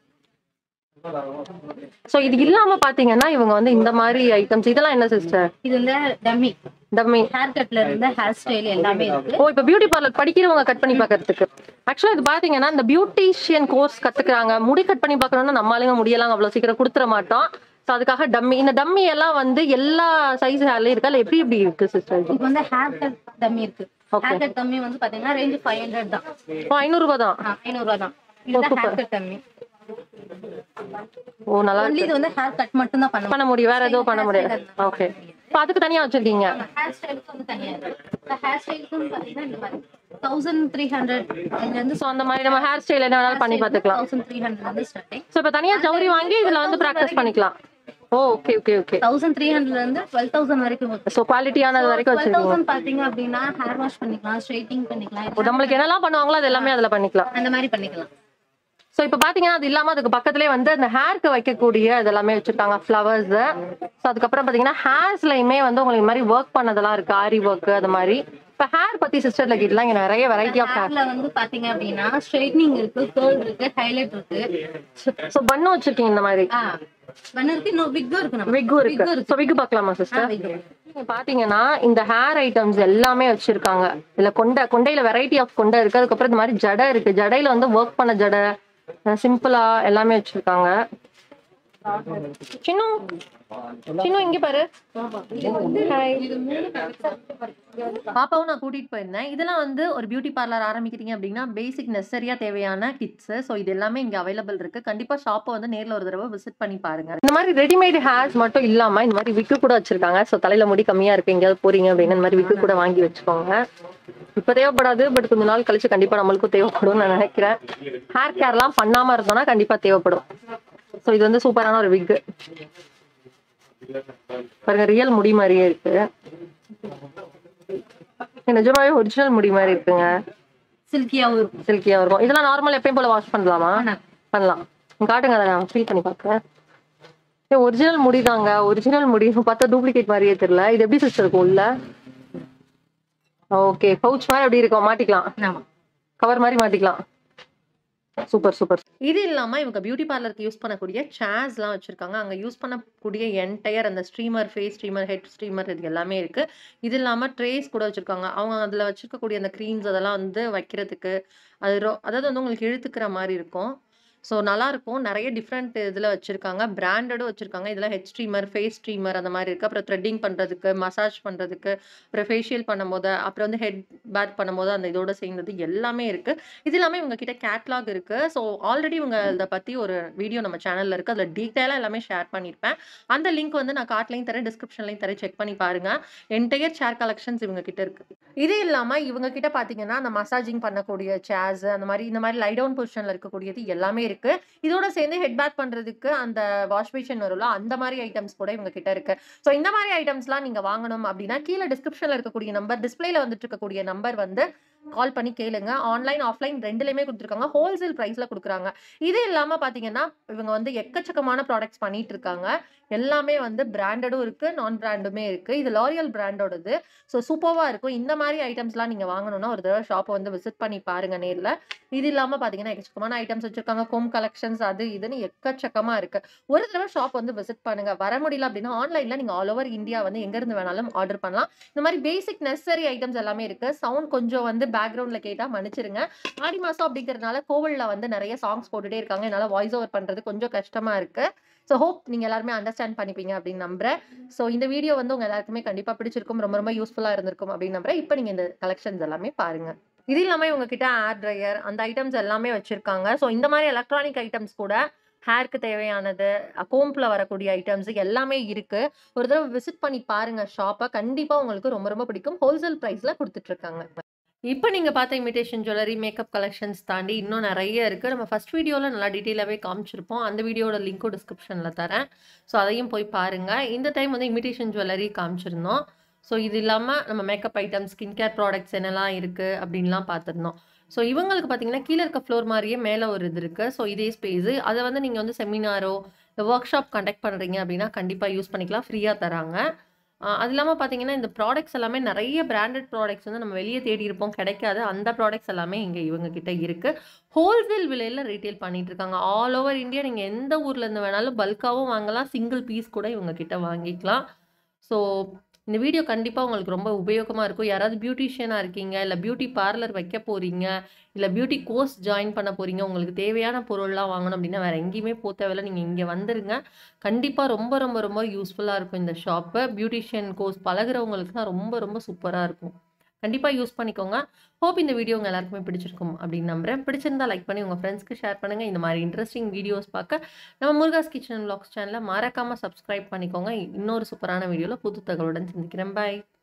ஸோ இது இல்லாம பாத்தீங்கன்னா இவங்க வந்து இந்த மாதிரி ஐட்டம்ஸ் இதெல்லாம் என்ன சிஸ்டர் இது வந்து டம்மி டம்மி ஹேர் கட்ல இருந்து ஹேர் ஸ்டைல் எல்லாமே இருக்கு ஓ இப்போ பியூட்டி பார்லர் படிக்கிறவங்க கட் பண்ணி பார்க்கறதுக்கு ஆக்சுவலாக இது பார்த்தீங்கன்னா இந்த பியூட்டிஷியன் கோர்ஸ் கத்துக்கிறாங்க முடி கட் பண்ணி பார்க்கணும்னா நம்ம ஆளுங்க முடியெல்லாம் அவ்வளோ சீக்கிரம் கொடுத்துட மாட்டோம் ஸோ அதுக்காக டம்மி இந்த டம்மி எல்லாம் வந்து எல்லா சைஸ் ஹேர்லையும் இருக்கா இல்லை எப்படி எப்படி இருக்கு சிஸ்டர் இது இது வந்து ஹேர் கட் டம்மி இருக்கு Okay. ஹேர் கட் டம்மி வந்து பாத்தீங்கன்னா ரேஞ்ச் ஃபைவ் ஹண்ட்ரட் தான் ஓ ஐநூறுரூபா தான் ஐநூறு ரூபா தான் இதுதான் ஹேர் கட் டம்மி ஓ நல்லா ஒன்லி இது வந்து ஹேர் கட் மட்டும் தான் பண்ண பண்ண முடியும் வேற எதுவும் பண்ண முடியாது ஓகே இப்போ அதுக்கு தனியா வச்சிருக்கீங்க ஹேர் ஸ்டைலுக்கு வந்து தனியா இருக்கு இந்த ஹேர் ஸ்டைலுக்கு பாத்தீங்கன்னா இந்த மாதிரி தௌசண்ட் த்ரீ ஹண்ட்ரட் அதுல இருந்து ஸோ அந்த மாதிரி நம்ம ஹேர் ஸ்டைல் என்ன வேணாலும் பண்ணி பார்த்துக்கலாம் தௌசண்ட் த்ரீ ஹண்ட்ரட் வந்து ஸ்டார்டிங் ஸோ இப்போ தனியா ஜவுரி வாங்கி இதுல வந்து ப்ராக்டிஸ் பண்ணிக்கலாம் ஓ ஓ okay okay okay thousand three ஹண்ட்ரட்ல இருந்து டுவெல் தௌசண்ட் வரைக்கும் ஸோ குவாலிட்டியானது வரைக்கும் டுவெல் வச்சிருக்கீங்க தௌசண்ட் பாத்தீங்க அப்படின்னா ஹேர் வாஷ் பண்ணிக்கலாம் ஸ்ட்ரைட்டிங் பண்ணிக்கலாம் இப்போ நம்மளுக்கு என்னெல்லாம் பண்ணுவாங்களோ அது எல்லாமே அதுல பண்ணிக்கலாம் அந்த மாதிரி பண்ணிக்கலாம் ஸோ இப்போ பார்த்தீங்கன்னா அது இல்லாமல் அதுக்கு பக்கத்துலேயே வந்து அந்த ஹேர்க்கு வைக்கக்கூடிய இதெல்லாமே வச்சுருக்காங்க ஃப்ளவர்ஸ் ஸோ அதுக்கப்புறம் பார்த்தீங்கன்னா ஹேர்ஸ்லையுமே வந்து உங்களுக்கு இந்த மாதிரி ஒர்க் பண்ணதெல்லாம் இருக்குது ஆரி ஒர்க் அது மாதிரி இப்போ ஹேர் பற்றி சிஸ்டர்ல கேட்டலாம் இங்கே நிறைய வெரைட்டி ஆஃப் ஹேர் ஹேர்ல வந்து பாத்தீங்க அப்படின்னா ஸ்ட்ரைட்னிங் இருக்கு கேர்ள் இருக்கு ஹைலைட் இருக்கு ஸோ பண்ணு வச்சிருக்கீங்க இந்த மாதிரி ஆ பண்ண இருக்கு இன்னும் விக்கும் இருக்கு நம்ம விக்கும் இருக்கு ஸோ விக்கு பார்க்கலாமா சிஸ்டர் wig இருக்கு. நீங்க பாத்தீங்கன்னா இந்த ஹேர் ஐட்டம்ஸ் எல்லாமே வச்சிருக்காங்க இதுல கொண்டை கொண்டையில வெரைட்டி ஆஃப் கொண்டை இருக்கு அதுக்கப்புறம் இந்த மாதிரி ஜடை இருக்கு ஜடையில வந்து ஒர்க் பண்ண ஜடை சிம்பிளா எல்லாமே வச்சிருக்காங்க சின்ன சின்ன இங்க பாரு Hi. பாப்பாவும் நான் கூட்டிட்டு போயிருந்தேன் இதெல்லாம் வந்து ஒரு பியூட்டி பார்லர் ஆரம்பிக்கிறீங்க அப்படின்னா பேசிக் நெசரியா தேவையான கிட்ஸ் ஸோ இது எல்லாமே இங்க அவைலபிள் இருக்கு கண்டிப்பா ஷாப்பை வந்து நேர்ல ஒரு தடவை விசிட் பண்ணி பாருங்க இந்த மாதிரி ரெடிமேட் ஹேர்ஸ் மட்டும் இல்லாம இந்த மாதிரி விக்கு கூட வச்சிருக்காங்க ஸோ தலையில முடி கம்மியா இருக்கு எங்கேயாவது போறீங்க அப்படின்னு இந்த மாதிரி விக்கு கூட வாங்கி வச்சுக்கோங்க இப்ப தேவைப்படாது பட் கொஞ்ச நாள் கழிச்சு கண்டிப்பா நம்மளுக்கும் தேவைப்படும் நான் நினைக்கிறேன் ஹேர் கேர்லாம் பண்ணாம இருந்தோம்னா கண்டிப்பா தேவைப்படும் ஸோ இது வந்து சூப்பரான ஒரு விக்கு பாருங்க ரியல் முடி மாதிரியே இருக்கு நிஜமாவே ஒரிஜினல் முடி மாதிரி இருக்குங்க சில்கியாவும் இருக்கும் சில்கியா இருக்கும் இதெல்லாம் நார்மல் எப்பயும் போல வாஷ் பண்ணலாமா பண்ணலாம். பண்ணலாம் காட்டுங்க அதை நான் ஃபீல் பண்ணி பார்க்குறேன் ஏ ஒரிஜினல் முடிதாங்க ஒரிஜினல் முடி பார்த்தா டூப்ளிகேட் மாதிரியே தெரியல இது எப்படி சிஸ்டர் இருக்கும் உள்ள ஓகே பவுச் மாதிரி எப்படி இருக்கும் மாட்டிக்கலாம் ஆமா கவர் மாதிரி மாட்டிக்கலாம் சூப்பர் சூப்பர் இது இல்லாம இவங்க பியூட்டி பார்லருக்கு யூஸ் பண்ணக்கூடிய சேர்ஸ்லாம் வச்சிருக்காங்க அங்க யூஸ் பண்ணக்கூடிய என்டையர் அந்த streamer face streamer head streamer இது எல்லாமே இருக்கு இது இல்லாம ட்ரேஸ் கூட வச்சிருக்காங்க அவங்க அதுல வச்சிருக்கக்கூடிய அந்த க்ரீம்ஸ் அதெல்லாம் வந்து வைக்கிறதுக்கு அது ரொ- அதாவது வந்து உங்களுக்கு இழுத்துக்கிற மாதிரி இருக்கும் ஸோ நல்லா இருக்கும் நிறைய டிஃப்ரெண்ட் இதில் வச்சுருக்காங்க பிராண்டடும் வச்சுருக்காங்க இதில் ஹெட் ஸ்ட்ரீமர் ஃபேஸ் ஸ்ட்ரீமர் அந்த மாதிரி இருக்குது அப்புறம் த்ரெட்டிங் பண்ணுறதுக்கு மசாஜ் பண்ணுறதுக்கு அப்புறம் ஃபேஷியல் பண்ணும்போது அப்புறம் வந்து ஹெட் பேத் பண்ணும்போது அந்த இதோட சேர்ந்தது எல்லாமே இருக்குது இது இல்லாமல் இவங்க கிட்ட கேட்லாக் இருக்குது ஸோ ஆல்ரெடி இவங்க இதை பற்றி ஒரு வீடியோ நம்ம சேனலில் இருக்குது அதில் டீட்டெயிலாக எல்லாமே ஷேர் பண்ணியிருப்பேன் அந்த லிங்க் வந்து நான் கார்ட்லையும் தரேன் டிஸ்கிரிப்ஷன்லையும் தரேன் செக் பண்ணி பாருங்கள் என்டையர் சேர் கலெக்ஷன்ஸ் இவங்க கிட்ட இருக்குது இது இல்லாமல் இவங்க கிட்ட பார்த்தீங்கன்னா அந்த மசாஜிங் பண்ணக்கூடிய சேர்ஸ் அந்த மாதிரி இந்த மாதிரி லை டவுன் பொசிஷனில் இருக்கக்கூடியது எல்லாமே இருக்கு இதோட சேர்ந்து ஹெட் பேக் பண்ணுறதுக்கு அந்த வாஷ் பேஷன் வரும்ல அந்த மாதிரி ஐட்டம்ஸ் கூட இவங்க கிட்ட இருக்கு ஸோ இந்த மாதிரி ஐட்டம்ஸ்லாம் நீங்கள் வாங்கணும் அப்படின்னா கீழே டிஸ்கிரிப்ஷனில் இருக்கக்கூடிய நம்பர் டிஸ்பிளேல வந்துட்டு இருக்கக்கூடிய நம்பர் வந்து கால் பண்ணி கேளுங்க ஆன்லைன் ஆஃப்லைன் ரெண்டுலையுமே கொடுத்துருக்காங்க ஹோல்சேல் ப்ரைஸில் கொடுக்குறாங்க இது இல்லாமல் பார்த்தீங்கன்னா இவங்க வந்து எக்கச்சக்கமான ப்ராடக்ட்ஸ் பண்ணிட்டு இருக்காங்க எல்லாமே வந்து பிராண்டடும் இருக்கு நான் பிராண்டுமே இருக்கு இது லாரியல் பிராண்டோடது ஸோ சூப்பராக இருக்கும் இந்த மாதிரி ஐட்டம்ஸ்லாம் நீங்கள் வாங்கணும்னா ஒரு தடவை ஷாப்பை வந்து விசிட் பண்ணி பாருங்க நேரில் இது இல்லாமல் பார்த்தீங்கன்னா எக்கச்சக்கமான ஐட்டம்ஸ் வச்சிருக்காங்க கோம் கலெக்ஷன்ஸ் அது இதுன்னு எக்கச்சக்கமாக இருக்கு ஒரு தடவை ஷாப் வந்து விசிட் பண்ணுங்க வர முடியல அப்படின்னா ஆன்லைனில் நீங்கள் ஆல் ஓவர் இந்தியா வந்து எங்கேருந்து வேணாலும் ஆர்டர் பண்ணலாம் இந்த மாதிரி பேசிக் நெசசரி ஐட்டம்ஸ் எல்லாமே இருக்கு சவுண்ட் கொஞ்சம் வந்து பேக்ரவுண்டில் கேட்டால் மன்னிச்சிருங்க ஆடி மாதம் அப்படிங்கிறதுனால கோவிலில் வந்து நிறைய சாங்ஸ் போட்டுட்டே இருக்காங்க என்னால் வாய்ஸ் ஓவர் பண்ணுறது கொஞ்சம் கஷ்டமாக இருக்கு ஸோ ஹோப் நீங்கள் எல்லாருமே அண்டர்ஸ்டாண்ட் பண்ணிப்பீங்க அப்படின்னு நம்புறேன் ஸோ இந்த வீடியோ வந்து உங்கள் எல்லாருக்குமே கண்டிப்பாக பிடிச்சிருக்கும் ரொம்ப ரொம்ப யூஸ்ஃபுல்லாக இருந்திருக்கும் அப்படின்னு நம்புறேன் இப்போ நீங்கள் இந்த கலெக்ஷன்ஸ் எல்லாமே பாருங்க இது இல்லாமல் இவங்க கிட்ட ஏர் ட்ரையர் அந்த ஐட்டம்ஸ் எல்லாமே வச்சிருக்காங்க ஸோ இந்த மாதிரி எலக்ட்ரானிக் ஐட்டம்ஸ் கூட ஹேருக்கு தேவையானது கோம்பில் வரக்கூடிய ஐட்டம்ஸ் எல்லாமே இருக்கு ஒரு தடவை விசிட் பண்ணி பாருங்க ஷாப்பை கண்டிப்பாக உங்களுக்கு ரொம்ப ரொம்ப பிடிக்கும் ஹோல்சேல் ப்ரைஸில் கொடுத்துட்ருக்காங்க இப்போ நீங்கள் பார்த்த இமிடேஷன் ஜுவல்லரி மேக்கப் கலெக்ஷன்ஸ் தாண்டி இன்னும் நிறைய இருக்குது நம்ம ஃபஸ்ட் வீடியோவில் நல்லா டீட்டெயிலாகவே காமிச்சிருப்போம் அந்த வீடியோட லிங்க்கும் டிஸ்கிரிப்ஷனில் தரேன் ஸோ அதையும் போய் பாருங்கள் இந்த டைம் வந்து இமிடேஷன் ஜுவல்லரி காமிச்சிருந்தோம் ஸோ இது இல்லாமல் நம்ம makeup item skin care products என்னெல்லாம் இருக்குது அப்படின்லாம் பார்த்துருந்தோம் ஸோ இவங்களுக்கு பார்த்தீங்கன்னா கீழே இருக்க ஃப்ளோர் மாதிரியே மேலே ஒரு இது இருக்குது ஸோ இதே ஸ்பேஸு அதை வந்து நீங்கள் வந்து செமினாரோ இல்லை ஒர்க் ஷாப் கண்டக்ட் பண்ணுறீங்க அப்படின்னா கண்டிப்பாக யூஸ் பண்ணிக்கலாம் ஃப்ரீயாக தராங்க ஆஹ் அது இல்லாமல் பார்த்தீங்கன்னா இந்த ப்ராடக்ட்ஸ் எல்லாமே நிறைய பிராண்டட் ப்ராடக்ட்ஸ் வந்து நம்ம வெளியே தேடி இருப்போம் கிடைக்காது அந்த ப்ராடக்ட்ஸ் எல்லாமே இங்கே இவங்க கிட்ட இருக்குது ஹோல்சேல் விலையில் ரீட்டைல் பண்ணிட்டு இருக்காங்க ஆல் ஓவர் இந்தியா நீங்கள் எந்த ஊர்ல இருந்து வேணாலும் பல்காகவும் வாங்கலாம் சிங்கிள் பீஸ் கூட இவங்க கிட்ட வாங்கிக்கலாம் ஸோ இந்த வீடியோ கண்டிப்பாக உங்களுக்கு ரொம்ப உபயோகமாக இருக்கும் யாராவது பியூட்டிஷியனாக இருக்கீங்க இல்லை பியூட்டி பார்லர் வைக்க போகிறீங்க இல்லை பியூட்டி கோர்ஸ் ஜாயின் பண்ண போகிறீங்க உங்களுக்கு தேவையான பொருள்லாம் வாங்கணும் அப்படின்னா வேறு எங்கேயுமே போக தேவையில்ல நீங்கள் இங்கே வந்துருங்க கண்டிப்பாக ரொம்ப ரொம்ப ரொம்ப யூஸ்ஃபுல்லாக இருக்கும் இந்த ஷாப்பு பியூட்டிஷியன் கோர்ஸ் பழகுறவங்களுக்குலாம் ரொம்ப ரொம்ப சூப்பராக இருக்கும் கண்டிப்பாக யூஸ் பண்ணிக்கோங்க ஹோப் இந்த வீடியோ உங்கள் எல்லாருக்குமே பிடிச்சிருக்கும் அப்படின்னு நம்புறேன் பிடிச்சிருந்தா லைக் பண்ணி உங்கள் ஃப்ரெண்ட்ஸ்க்கு ஷேர் பண்ணுங்கள் இந்த மாதிரி இன்ட்ரெஸ்டிங் வீடியோஸ் பார்க்க நம்ம முருகாஸ் கிச்சன் vlogs சேனலை மறக்காமல் சப்ஸ்கிரைப் பண்ணிக்கோங்க இன்னொரு சூப்பரான வீடியோவில் புது தகவலுடன் சந்திக்கிறேன் பாய்